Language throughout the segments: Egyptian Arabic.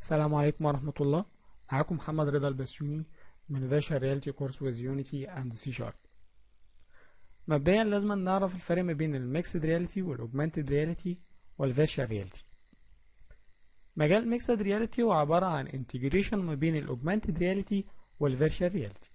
السلام عليكم ورحمة الله معاكم محمد رضا البسيوني من فيشن رياليتي كورس ويز يونيتي اند سي شارب مبدئيا لازم نعرف الفرق ما بين الميكسد رياليتي والاوجمانتد رياليتي والفيشن رياليتي مجال الميكسد رياليتي هو عبارة عن انتجريشن ما بين الاوجمانتد رياليتي والفيرشوال رياليتي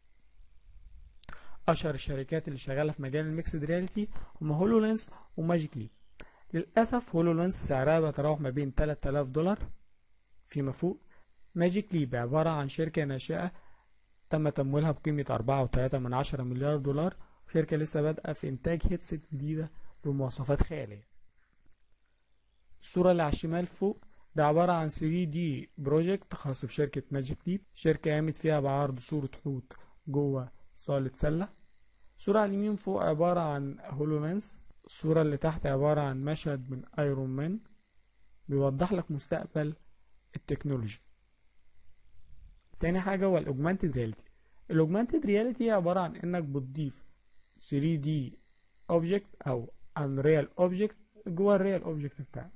اشهر الشركات اللي شغالة في مجال الميكسد رياليتي هم هولو لينس وماجيك لي للأسف هولو لينس سعرها بيتراوح ما بين 3000 دولار فيما فوق ماجيك ليب عبارة عن شركة ناشئة تم تمويلها بقيمة أربعة وتلاتة من عشرة مليار دولار شركة لسه بادئة في إنتاج هيدسет جديدة بمواصفات خيالية الصورة اللي على الشمال فوق ده عبارة عن 3D بروجكت خاص بشركة ماجيك ليب شركة قامت فيها بعرض صورة حوت جوه صالة سلة الصورة على اليمين فوق عبارة عن هولو لينس الصورة اللي تحت عبارة عن مشهد من ايرون مان بيوضح لك مستقبل التكنولوجيا تاني حاجة هو الاوجمانتد رياليتي الاوجمانتد رياليتي عبارة عن انك بتضيف 3D object او unreal object جوه الريال object بتاعك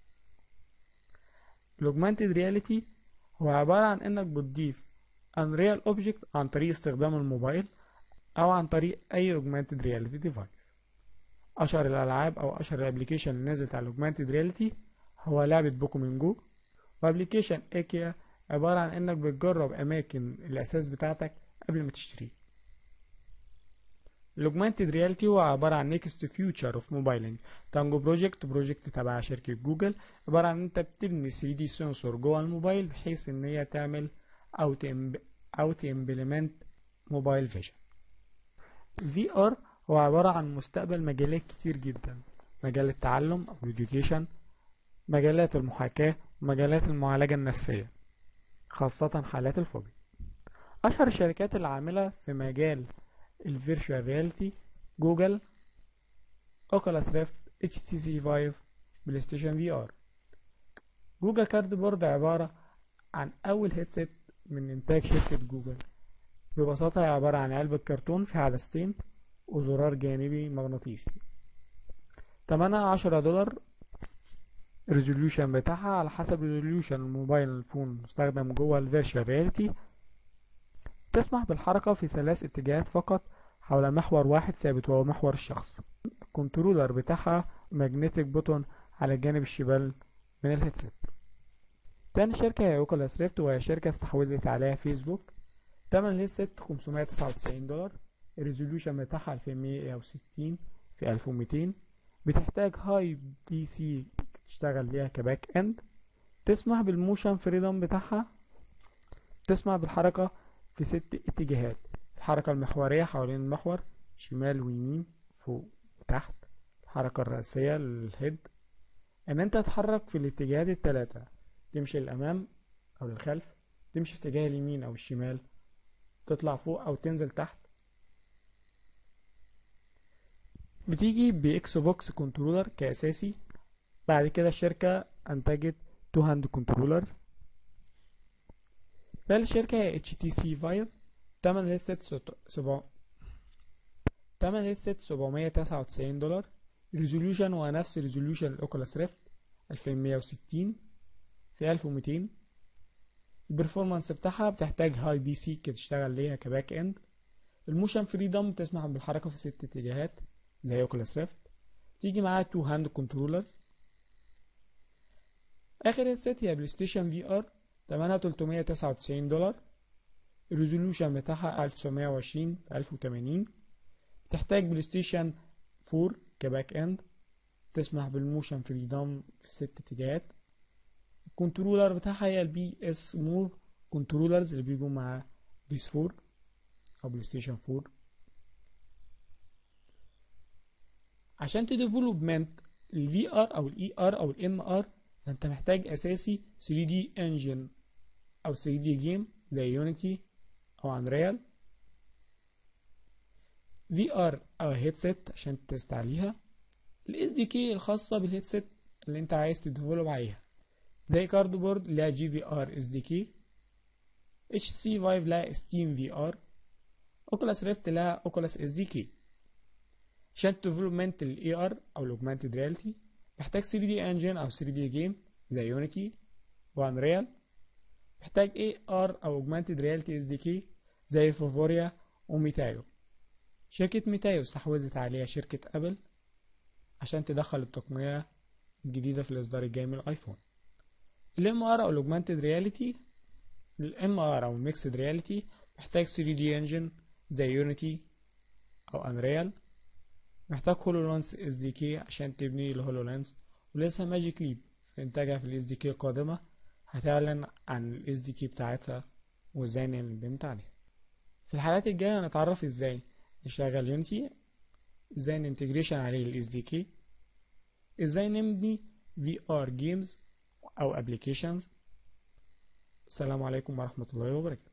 الاوجمانتد رياليتي هو عبارة عن انك بتضيف unreal object عن طريق استخدام الموبايل او عن طريق اي augmented reality device اشهر الالعاب او اشهر الابليكيشن اللي نزلت على الاوجمانتد رياليتي هو لعبة بوكيمون جو وابليكيشن ايكيا عبارة عن انك بتجرب اماكن الاساس بتاعتك قبل ما تشتريه الاوجمانتد رياليتي هو عبارة عن نيكست فيوتشر اوف موبايلنج تانجو بروجكت بروجكت تبع شركة جوجل عبارة عن انت بتبني 3 دي سنسور جوه الموبايل بحيث ان هي تعمل او تمب او تمبلمنت موبايل فيجن في ار هو عبارة عن مستقبل مجالات كتير جدا مجال التعلم او education مجالات المحاكاة ومجالات المعالجة النفسية خاصة حالات الفوبيا أشهر الشركات العاملة في مجال الفيرشوال رياليتي جوجل اوكولاس ريفت اتش تي سي 5 بلاي ستيشن في ار جوجل كارد بورد عبارة عن أول هيدسيت من إنتاج شركة جوجل ببساطة هي عبارة عن علبة كرتون فيها عدستين وزرار جانبي مغناطيسي تمنها عشرة دولار الريزوليوشن بتاعها على حسب ريزوليوشن الموبايل الفون مستخدم جوه الفيرشوال رياليتي تسمح بالحركة في ثلاث اتجاهات فقط حول محور واحد ثابت وهو محور الشخص الكنترولر بتاعها ماجنتيك بوتون على الجانب الشمال من الهيدسيت تاني شركة هي اوكولاس ريفت وهي شركة استحوذت عليها فيسبوك تمن الهيدسيت 599 دولار الريزوليوشن بتاعها 2160 في 1200 بتحتاج هاي بي سي تشتغل ليها كباك اند تسمح بالموشن فريدم بتاعها تسمح بالحركة في ست اتجاهات الحركة المحورية حوالين المحور شمال ويمين فوق وتحت الحركة الرئيسية للهيد ان انت تتحرك في الاتجاهات التلاتة تمشي للامام او للخلف تمشي في اتجاه اليمين او الشمال تطلع فوق او تنزل تحت بتيجي باكس بوكس كنترولر كاساسي بعد كده الشركة انتجت تو هاند كنترولر ده الشركة هي اتش تي سي 5 تمن الهيدسيت سبع تمن الهيدسيت 799 دولار الريزوليوشن هو نفس ريزوليوشن الاوكولاس ريفت 2160 في 1200 البرفورمانس بتاعها بتحتاج هاي بي سي تشتغل ليها كباك اند الموشن فريدم تسمح بالحركة في ست اتجاهات زي اوكولاس ريفت تيجي معاها تو هاند كنترولرز اخر هيدسيت هي بلاي ستيشن في ار تمنها 399 دولار الريزوليوشن بتاعها 1920 في 1080 تحتاج بلاي ستيشن 4 كباك اند تسمح بالموشن فريدم في ست اتجاهات الكنترولر بتاعها هي البي اس موف كنترولرز اللي بيجوا مع بيس 4 او بلاي ستيشن 4 عشان تديفلوبمنت الفي ار او الاي ار او الام ار فانت محتاج اساسي 3 دي انجن او 3 دي جيم زي يونيتي او انريال في ار او هيدسيت عشان تست عليها الاس دي كي الخاصه بالهيدسيت اللي انت عايز تديفلوب عليها زي كارد بورد لها جي في ار اس دي كي اتش سي 5 لها ستيم في ار اوكولاس ريفت لها اوكولاس اس دي كي عشان تديفلوبمنت الاي ار او الاوجمانتد رياليتي محتاج 3 دي انجن او 3 دي جيم زي يونيتي وانريال محتاج AR أو Augmented Reality SDK زي فوفوريا وميتايو شركة ميتايو استحوذت عليها شركة أبل عشان تدخل التقنية الجديدة في الإصدار الجاي من الآيفون ال MR أو Augmented Reality ال MR أو Mixed Reality محتاج 3D Engine زي يونيتي أو Unreal محتاج هولولانس اس دي كي عشان تبني الهولولانس ولسه ماجيك ليب في انتاجها في الاس دي كي القادمة هتعلن عن الاس دي كي بتاعتها وازاي نبنت عليها في الحلقات الجاية هنتعرف ازاي نشغل يونيتي ازاي ننتجريشن عليه الاس دي كي ازاي نبني في ار جيمز او ابليكيشنز السلام عليكم ورحمة الله وبركاته